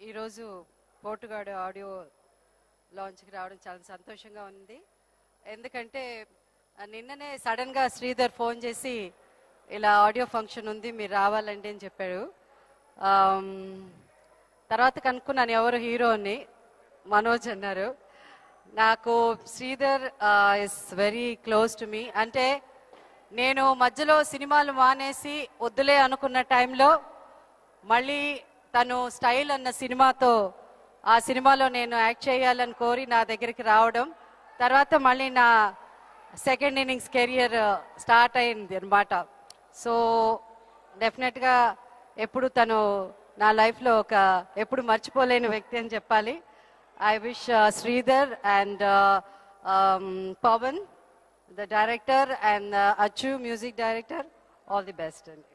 ఈరోజు పోటుగాడు ఆడియో లాంచ్కి రావడం చాలా సంతోషంగా ఉంది ఎందుకంటే ఆ, నిన్ననే సడన్గా శ్రీధర్ ఫోన్ చేసి ఇలా ఆడియో ఫంక్షన్ ఉంది మీరు రావాలండి అని చెప్పాడు ఆమ్, తర్వాత కనుక్కున్నాను ఎవరు హీరో అని మనోజ్ అన్నారు నాకు Sreedhar is very close to me అంటే నేను మధ్యలో సినిమాలు మానేసి వద్దులే అనుకున్న టైంలో మళ్ళీ తను స్టైల్ అన్న సినిమాతో ఆ సినిమాలో నేను యాక్ట్ చేయాలని కోరి నా దగ్గరికి రావడం తర్వాత మళ్ళీ నా సెకండ్ ఇన్నింగ్స్ కెరియర్ స్టార్ట్ అయింది అనమాట సో డెఫినెట్గా ఎప్పుడు తను నా లైఫ్లో ఒక ఎప్పుడు మర్చిపోలేని వ్యక్తి అని చెప్పాలి I wish Sreedhar and Pawan the director and Achu music director all the best అండి